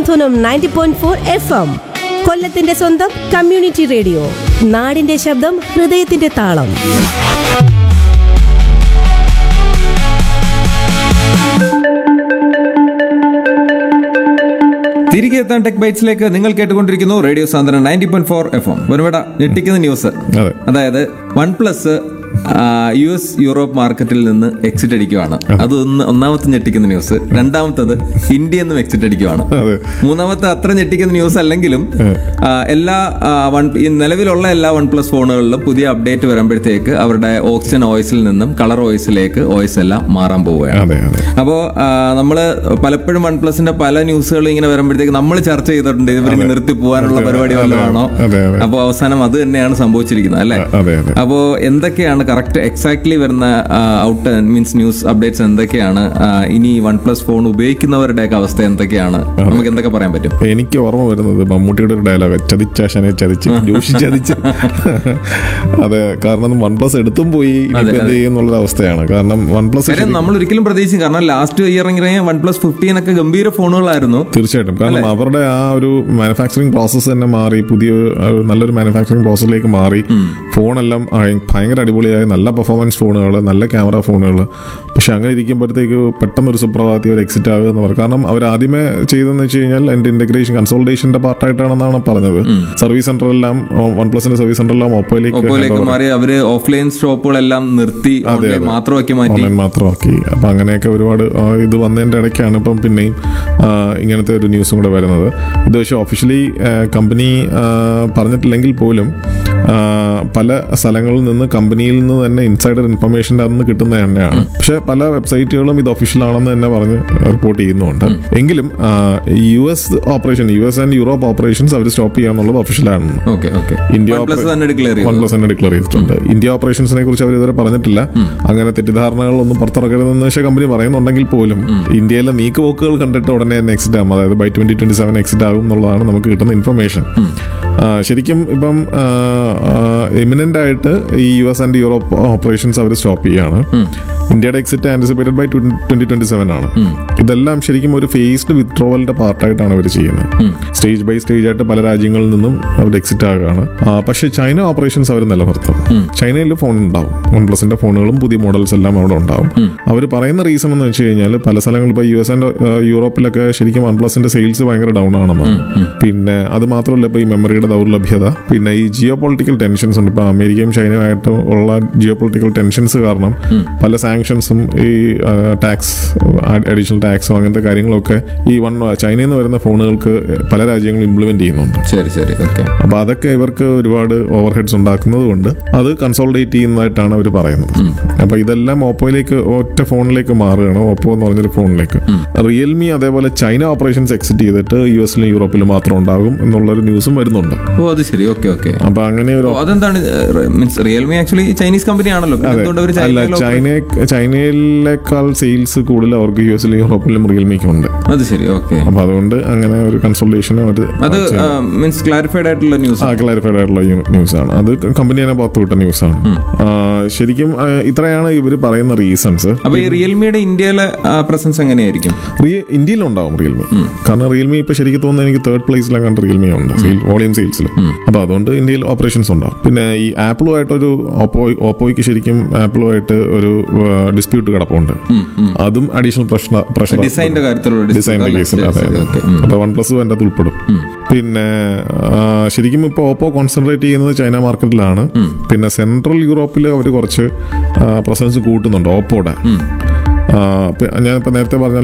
സാന്ത്വനം ninety point four F M കൊല്ലത്തിന്റെ സ്വന്തം community radio നാടിന്റെ ശബ്ദം ഹൃദയത്തിന്റെ താളം തിരികെ എത്താൻ ടെക് ബൈറ്റ്സിലേക്ക് നിങ്ങൾ കേട്ടുകൊണ്ടിരിക്കുന്നു radio Santhwanam ninety point four F M ഒരുപാട് ഞെട്ടിക്കുന്ന ന്യൂസ് അതെ. അതായത് OnePlus U S Europe മാർക്കറ്റിൽ നിന്ന് എക്സിറ്റ് അടിക്കുവാണ് അത് ഒന്ന് ഒന്നാമത്തെ ഞെട്ടിക്കുന്ന ന്യൂസ് രണ്ടാമത്തത് ഇന്ത്യയിൽ നിന്നും എക്സിറ്റ് അടിക്കുവാണ് അതെ. മൂന്നാമത്തെ അത്ര ഞെട്ടിക്കുന്ന ന്യൂസ് അല്ലെങ്കിലും ആ, എല്ലാ ആ, വൺ ഈ നിലവിലുള്ള എല്ലാ വൺ പ്ലസ് ഫോണുകളിലും പുതിയ അപ്ഡേറ്റ് വരുമ്പോഴത്തേക്ക് അവരുടെ ഓക്സിജൻ ഓയിസിൽ നിന്നും കളർ ഓയിസിലേക്ക് ഓയിസ് എല്ലാം മാറാൻ പോവുകയാണ് അതെ അതെ അപ്പോ നമ്മൾ പലപ്പോഴും വൺ പ്ലസിന്റെ പല ന്യൂസുകളും ഇങ്ങനെ വരുമ്പോഴത്തേക്ക് നമ്മൾ ചർച്ച ചെയ്തിട്ടുണ്ട് ഇവർ നിർത്തി പോകാനുള്ള അതെ, പരിപാടി അതെ, വല്ലതാണോ അതെ, അതെ. അപ്പോ അവസാനം അത് തന്നെയാണ് സംഭവിച്ചിരിക്കുന്നത് അല്ലെ അതെ അതെ അപ്പോ എന്തൊക്കെയാണ് കറക്റ്റ് എക്സാക്ട്ലി വരുന്ന ഔട്ട് മീൻസ് ന്യൂസ് അപ്ഡേറ്റ്സ് എന്തൊക്കെയാണ് ആ, ഇനി വൺ പ്ലസ് ഫോൺ ഉപയോഗിക്കുന്നവരുടെയൊക്കെ അവസ്ഥ എന്തൊക്കെയാണ് നമുക്ക് എന്തൊക്കെ പറയാൻ പറ്റും എനിക്ക് ഓർമ്മ വരുന്നത് മമ്മൂട്ടിയുടെ ഒരു ഡയലോഗ് ചതിച്ചാശനെ ചതിച്ച് ജോഷി ചതിച്ച് അതെ കാരണം വൺ പ്ലസ് എടുത്തും പോയി ഇനിയിപ്പോ എന്ത് ചെയ്യുന്നുള്ള അവസ്ഥയാണ് കാരണം വൺ പ്ലസ് കാര്യം നമ്മൾ ഒരിക്കലും പ്രതീക്ഷിക്കും കാരണം ലാസ്റ്റ് ഇയർ ഇറങ്ങിയ വൺ പ്ലസ് ഫിഫ്റ്റീൻ ഒക്കെ ഗംഭീര ഫോണുകളായിരുന്നു തീർച്ചയായിട്ടും കാരണം അവരുടെ ആ ഒരു മാനുഫാക്ചറിങ് പ്രോസസ്സ് തന്നെ മാറി പുതിയ ഒരു നല്ലൊരു മാനുഫാക്ചറിങ് പ്രോസസ്സിലേക്ക് മാറി ഫോണെല്ലാം ആ, ഭയങ്കര അടിപൊളിയായ നല്ല പെർഫോമൻസ് ഫോണുകൾ നല്ല ക്യാമറ ഫോണുകൾ പക്ഷെ അങ്ങനെ ഇരിക്കുമ്പോഴത്തേക്ക് പെട്ടെന്ന് ഒരു സുപ്രഭാതി ഒരു എക്സിറ്റ് ആകുക എന്ന് പറയും കാരണം അവർ ആദ്യമേ ചെയ്തതെന്ന് വെച്ച് കഴിഞ്ഞാൽ എൻ്റെ ഇന്റഗ്രേഷൻ കൺസോൾട്ടേഷന്റെ പാർട്ടായിട്ടാണെന്നാണ് പറഞ്ഞത് സർവീസ് സെന്ററെല്ലാം വൺ പ്ലസിന്റെ സർവീസ് സെന്ററെല്ലാം ഒപ്പോയിലേക്ക് ഒപ്പോയിലേക്ക് മാറി അവര് ഓഫ്ലൈൻ ഷോപ്പുകളെല്ലാം നിർത്തി ഓൺലൈൻ മാത്രമാക്കി മാറ്റി ഓൺലൈൻ മാത്രമാക്കി അപ്പം അങ്ങനെയൊക്കെ ഒരുപാട് ആ, ഇത് വന്നതിൻ്റെ ഇടയ്ക്കാണ് ഇപ്പം പിന്നെയും ആ, ഇങ്ങനത്തെ ഒരു ന്യൂസും കൂടെ വരുന്നത് ഇത് പക്ഷേ ഒഫീഷ്യലി കമ്പനി പറഞ്ഞിട്ടില്ലെങ്കിൽ പോലും ആ, പല സ്ഥലങ്ങളിൽ നിന്ന് കമ്പനിയിൽ നിന്ന് തന്നെ ഇൻസൈഡർ ഇൻഫർമേഷൻ അന്ന് കിട്ടുന്നത് തന്നെയാണ് പക്ഷെ പല വെബ്സൈറ്റുകളും ഇത് ഒഫീഷ്യൽ ആണെന്ന് തന്നെ പറഞ്ഞ് റിപ്പോർട്ട് ചെയ്യുന്നുണ്ട് എങ്കിലും U S operation U S and Europe operations അവർ സ്റ്റോപ്പ് ചെയ്യാന്നുള്ളത് ഒഫീഷ്യലാണ് ഓക്കെ ഓക്കെ ഇന്ത്യ പ്ലസ് തന്നെ ഡിക്ലെയർ വൺ ചെയ്തു പ്ലസ് തന്നെ ഡിക്ലെയർ ചെയ്തിട്ടുണ്ട് ഇന്ത്യ ഓപ്പറേഷൻസിനെ കുറിച്ച് അവർ ഇതുവരെ പറഞ്ഞിട്ടില്ല അങ്ങനെ തെറ്റിദ്ധാരണകളൊന്നും പുറത്തിറക്കരുതെന്ന് പക്ഷേ കമ്പനി പറയുന്നുണ്ടെങ്കിൽ പോലും ഇന്ത്യയിലെ നീക്കുപോക്കുകൾ കണ്ടിട്ട് ഉടനെ തന്നെ എക്സിറ്റ് ആകും അതായത് by twenty twenty seven exit ആകും എന്നുള്ളതാണ് നമുക്ക് കിട്ടുന്ന ഇൻഫർമേഷൻ ശരിക്കും ഇപ്പം എമിനന്റ് ആയിട്ട് ഈ U S and Europe operations അവർ സ്റ്റോപ്പ് ചെയ്യാണ് ഇന്ത്യയുടെ exit anticipated by twenty twenty seven ആണ് ഇതെല്ലാം ശരിക്കും ഒരു ഫേസ്ഡ് വിത്ഡ്രോവലിന്റെ പാർട്ടായിട്ടാണ് അവർ ചെയ്യുന്നത് സ്റ്റേജ് ബൈ സ്റ്റേജ് ആയിട്ട് പല രാജ്യങ്ങളിൽ നിന്നും അവർ എക്സിറ്റ് ആകുകയാണ് ആ, പക്ഷേ ചൈന ഓപ്പറേഷൻസ് അവർ നിലനിർത്തും ചൈനയിൽ ഫോൺ ഉണ്ടാവും വൺ പ്ലസിന്റെ ഫോണുകളും പുതിയ മോഡൽസ് എല്ലാം അവിടെ ഉണ്ടാവും അവർ പറയുന്ന റീസൺ എന്ന് വെച്ച് കഴിഞ്ഞാൽ പല സ്ഥലങ്ങളിൽ ഇപ്പോൾ യു എസ് ആൻഡ് യൂറോപ്പിലൊക്കെ ശരിക്കും വൺ പ്ലസിന്റെ സെയിൽസ് ഭയങ്കര ഡൗൺ ആണെന്നാണ് പിന്നെ അത് മാത്രമല്ല ഇപ്പോൾ ഈ മെമ്മറിയുടെ ദൗർലഭ്യത പിന്നെ ഈ ജിയോ പൊളിറ്റിക്കൽ ടെൻഷൻസ് ഉണ്ട് ഇപ്പോൾ അമേരിക്കയും ചൈനയുമായിട്ട് ഉള്ള ജിയോ പൊളിറ്റിക്കൽ ടെൻഷൻസ് കാരണം പല സാങ്ഷൻസും ഈ ടാക്സ് അഡീഷണൽ ടാക്സും അങ്ങനത്തെ കാര്യങ്ങളൊക്കെ ഈ വൺ ചൈനയിൽ നിന്ന് വരുന്ന ഫോണുകൾക്ക് പല രാജ്യങ്ങളും ഇംപ്ലിമെന്റ് ചെയ്യുന്നുണ്ട് ശരി ശരി ഓക്കെ അപ്പൊ അതൊക്കെ ഇവർക്ക് ഒരുപാട് ഓവർ ഹെഡ്സ് ഉണ്ടാക്കുന്നത് കൊണ്ട് അത് കൺസോൾഡേറ്റ് ചെയ്യുന്നതായിട്ടാണ് അവർ പറയുന്നത് അപ്പൊ ഇതെല്ലാം ഓപ്പോയിലേക്ക് ഒറ്റ ഫോണിലേക്ക് മാറുകയാണ് ഓപ്പോ എന്ന് പറഞ്ഞൊരു ഫോണിലേക്ക് റിയൽമി അതേപോലെ ചൈന ഓപ്പറേഷൻസ് എക്സിറ്റ് ചെയ്തിട്ട് യു എസിലും യൂറോപ്പിലും മാത്രം ഉണ്ടാകും എന്നുള്ളൊരു ന്യൂസും വരുന്നുണ്ട് ഓ അത് ശരി ഓക്കെ ഓക്കെ അപ്പൊ അങ്ങനെ ഒരു ഓ, അതെന്താണ് means Realme actually Chinese company ആണല്ലോ പിന്നെ എന്തുകൊണ്ട് അവർ അല്ല ചൈനയിലോ ചൈന ചൈനയിലേക്കാൾ സെയിൽസ് കൂടുതൽ അവർക്ക് യു എസിലും യൂറോപ്പിലും റിയൽമിക്കും ഉണ്ട് അത് ശരി ഓക്കെ അപ്പൊ അതുകൊണ്ട് അങ്ങനെ ഒരു കൺസൾട്ടേഷൻ അവർ അത് മീൻസ് ക്ലാരിഫൈഡ് ആയിട്ടുള്ള ന്യൂസ് ആ ക്ലാരിഫൈഡ് ആയിട്ടുള്ള ന്യൂസ് ആണ് അത് കമ്പനി തന്നെ പുറത്തു വിട്ട ന്യൂസ് ആണ് ആ, ശരിക്കും ആ, ഇത്രയാണ് ഇവർ പറയുന്ന റീസൺസ് അപ്പൊ ഈ റിയൽമിയുടെ ഇന്ത്യയിലെ പ്രസൻസ് എങ്ങനെയായിരിക്കും ഇന്ത്യയിലുണ്ടാവും റിയൽമി കാരണം റിയൽമി ഇപ്പൊ ശരിക്കും തോന്നുന്നു എനിക്ക് തേർഡ് പ്ലേസിലെങ്ങാണ്ട് റിയൽമി ഉണ്ട് വോളിയം സെയിൽസിൽ അപ്പൊ അതുകൊണ്ട് ഇന്ത്യയിൽ ഓപ്പറേഷൻസ് ഉണ്ടാവും പിന്നെ ഈ ആപ്പിളുമായിട്ടൊരു ഓപ്പോ ഓപ്പോയ്ക്ക് ശരിക്കും ആപ്പിളുമായിട്ട് ഒരു ഡിസ്പ്യൂട്ട് കിടപ്പുണ്ട് അതും അഡീഷണൽ പ്രശ്ന പ്രശ്നം ഡിസൈനിന്റെ കാര്യത്തിലുള്ള ഡിസൈനിന്റെ dispute കേസിൽ അല്ലേ? അതെ ശരി, അതെ. okay. ഉം. അപ്പൊ വൺ പ്ലസ് അതിൻ്റെ അകത്ത് ഉൾപ്പെടും പിന്നെ ആ, ശരിക്കും ഇപ്പോൾ ഓപ്പോ കോൺസെൻട്രേറ്റ് ചെയ്യുന്നത് ചൈന മാർക്കറ്റിലാണ് പിന്നെ സെൻട്രൽ യൂറോപ്പിൽ അവർ കുറച്ച് പ്രസൻസ് കൂട്ടുന്നുണ്ട് ഓപ്പോയുടെ ആ, ഇപ്പൊ ഞാനിപ്പോ നേരത്തെ പറഞ്ഞ